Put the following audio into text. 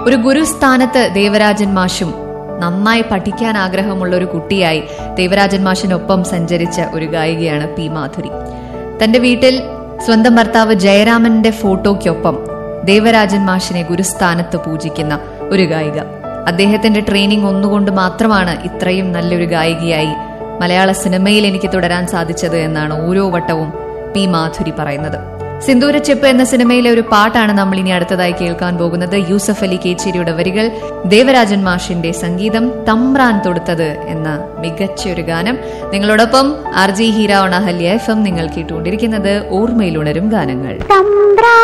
ഒരു ഗുരുസ്ഥാനത്ത് ദേവരാജൻ മാഷും നന്നായി പഠിക്കാൻ ആഗ്രഹമുള്ള ഒരു കുട്ടിയായി ദേവരാജൻ മാഷിനൊപ്പം സഞ്ചരിച്ച ഒരു ഗായികയാണ് പി മാധുരി തന്റെ വീട്ടിൽ സ്വന്തം ഭർത്താവ് ജയരാമന്റെ ഫോട്ടോയ്ക്കൊപ്പം ദേവരാജൻ മാഷിനെ ഗുരുസ്ഥാനത്ത് പൂജിക്കുന്ന ഒരു ഗായിക അദ്ദേഹത്തിന്റെ ട്രെയിനിങ് ഒന്നുകൊണ്ട് മാത്രമാണ് ഇത്രയും നല്ലൊരു ഗായികയായി മലയാള സിനിമയിൽ എനിക്ക് തുടരാൻ സാധിച്ചത് എന്നാണ് ഓരോ വട്ടവും പി മാധുരി പറയുന്നത് സിന്ദൂരച്ചെപ്പ് എന്ന സിനിമയിലെ ഒരു പാട്ടാണ് നമ്മൾ ഇനി അടുത്തതായി കേൾക്കാൻ പോകുന്നത് യൂസഫ് അലി കേച്ചേരിയുടെ വരികൾ ദേവരാജൻ മാഷിന്റെ സംഗീതം തമ്പ്രാൻ തൊടുത്തത് എന്ന മികച്ച ഒരു ഗാനം നിങ്ങളോടൊപ്പം ആർ ജി ഹീര ഓണഹല്യ എഫ് എം നിങ്ങൾ കേട്ടുകൊണ്ടിരിക്കുന്നത് ഓർമ്മയിലുണരും ഗാനങ്ങൾ തമ്പ്രാ